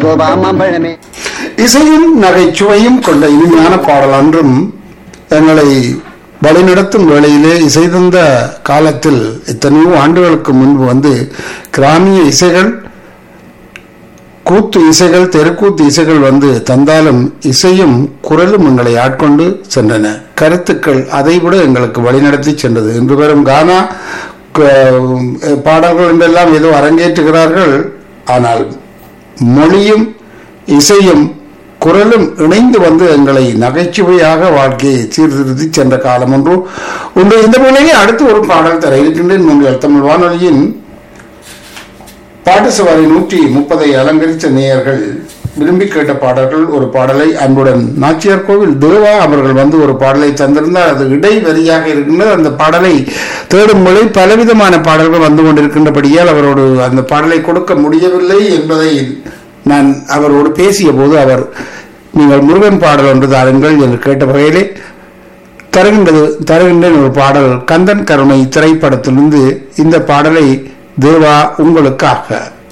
கோபா மாம்பழமே இசையும் நகைச்சுவையும் கொண்ட இனிமையான பாடல் அன்றும் எங்களை வழிநடத்தும் வேளையிலே இசை தந்த காலத்தில் எத்தனையோ ஆண்டுகளுக்கு முன்பு வந்து கிராமிய இசைகள் கூத்து இசைகள் தெருக்கூத்து இசைகள் வந்து தந்தாலும் இசையும் குரலும் எங்களை ஆட்கொண்டு சென்றன கருத்துக்கள் அதைவிட எங்களுக்கு வழிநடத்தி சென்றது இன்று வரும் கானா க- பாடல்கள் என்றெல்லாம் ஏதோ அரங்கேற்றுகிறார்கள் ஆனால் மொழியும் இசையும் குரலும் இணைந்து வந்து எங்களை நகைச்சுவையாக வாழ்க்கையை சீர்திருத்தி சென்ற காலம் ஒன்று ஒன்று இந்த வேளையிலே அடுத்து ஒரு பாடல் தர இருக்கின்றேன் உங்கள் தமிழ் வானொலியின் பாட்டு சவாரி நூற்றி முப்பதை அலங்கரித்த நேயர்கள் விரும்பி கேட்ட பாடல்கள் ஒரு பாடலை அன்புடன் நாச்சியார் கோவில் தேவா அவர்கள் வந்து ஒரு பாடலை தந்திருந்தார் அது இடைவெளியாக இருக்கின்றது அந்த பாடலை தேடும் மொழி பலவிதமான பாடல்கள் வந்து கொண்டிருக்கின்றபடியால் அவரோடு அந்த பாடலை கொடுக்க முடியவில்லை என்பதை நான் அவரோடு பேசிய போது அவர் நீங்கள் முருகன் பாடல் ஒன்று தாருங்கள் என்று கேட்ட வகையிலே தருகின்றது தருகின்றேன் ஒரு பாடல் கந்தன் கருணை திரைப்படத்திலிருந்து இந்த பாடலை தேவா உங்களுக்காக